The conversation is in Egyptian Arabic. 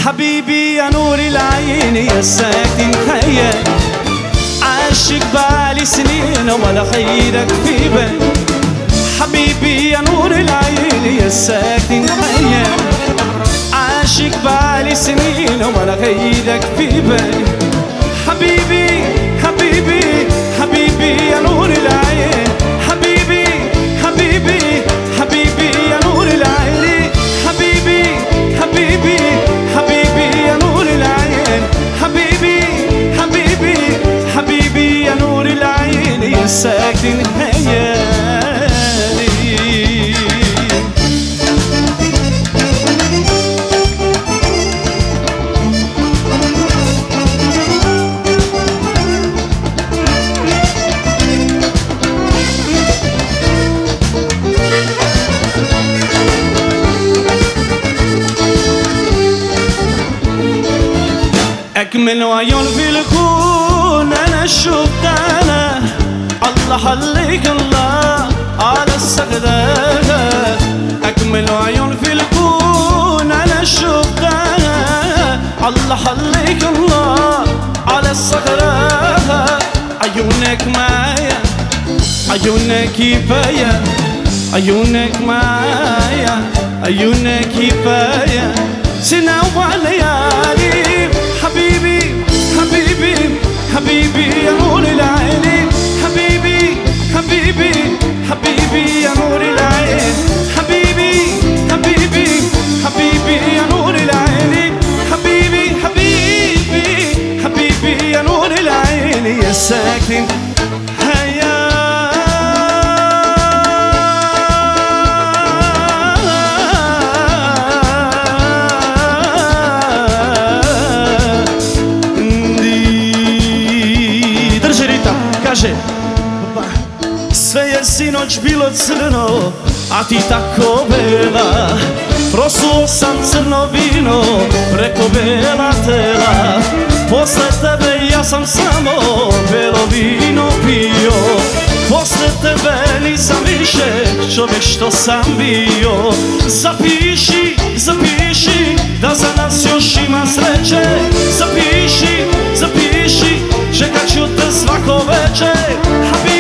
حبيبي يا نور العين يا ساكن خيال عاشق بالي سنين ولا خيرك في بالي حبيبي يا نور العين يا ساكن خيال عاشق بالي سنين ولا غيرك في بالي حبيبي حبيبي حبيبي يا نور العين حبيبي حبيبي حبيبي يا نور العين حبيبي حبيبي حبيبي يا نور العين حبيبي حبيبي حبيبي يا نور العين يا ساكن خيالي أجمل عيون في الكون أنا شفت أنا الله عليك الله على السجدة أجمل عيون في الكون أنا شفت أنا الله عليك الله على السجدة عيونك معايا عيونك كفاية عيونك معايا عيونك كفاية سنة وليالي حبيبي حبيبي حبيبي يا نور العين حبيبي حبيبي حبيبي يا نور العين حبيبي حبيبي حبيبي يا نور العين حبيبي حبيبي حبيبي يا نور العين يا ساكن Ndi- Drži ritam, kaže Sve je sinoć bilo crno, a ti tako bela Prosuo sam crno vino preko bela tela Posle tebe ja sam samo belo vino pio Posle tebe nisam više čovjek što sam bio Zapiši, zapiši da za nas još ima sreće Zapiši, zapiši čekat ću te svako večer Habibi